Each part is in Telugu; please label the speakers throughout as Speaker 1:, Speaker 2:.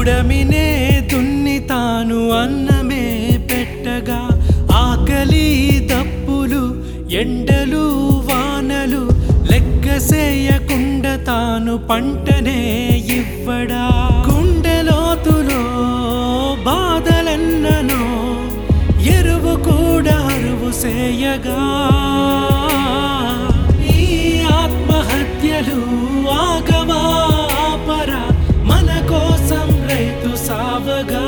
Speaker 1: పుడమినే దున్ని తాను అన్నమే పెట్టగా ఆకలి దప్పులు ఎండలు వానలు లెక్కసేయకుండా తాను పంటనే ఇవ్వడా గుండెలోతులో బాధలెన్ననో ఎరువు కూడా అరువు సేయగా ఈ ఆత్మహత్యలు ఆగవా ఆపర మన కోసం రైతు సావగా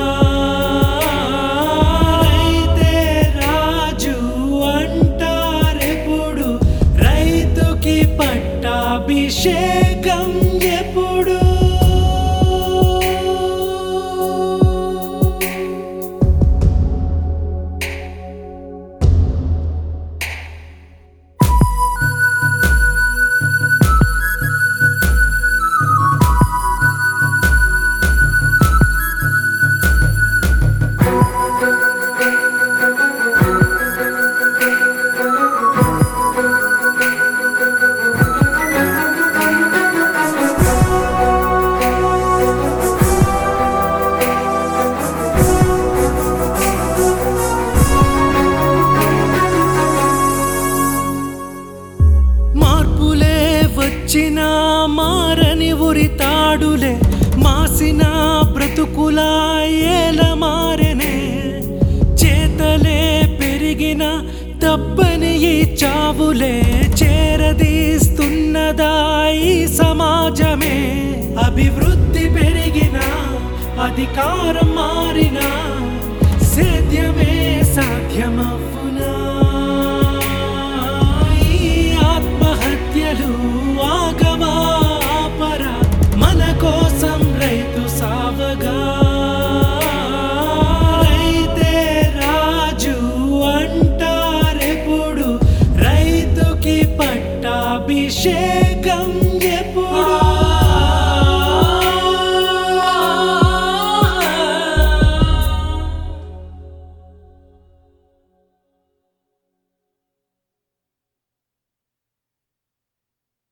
Speaker 1: రైతే రాజు అంటారెప్పుడు రైతుకి పట్టాభిషేకం ఎప్పుడు మార్పులే వచ్చినా మారని ఉరితాడులే మాసిన బ్రతుకులా ఏల మారెనే చేతలే పెరిగిన తప్పని ఈ చావులే చేరదీస్తున్నదా ఈ సమాజమే అభివృద్ధి పెరిగిన అధికారం మారిన సేద్యమే సాధ్యమవునా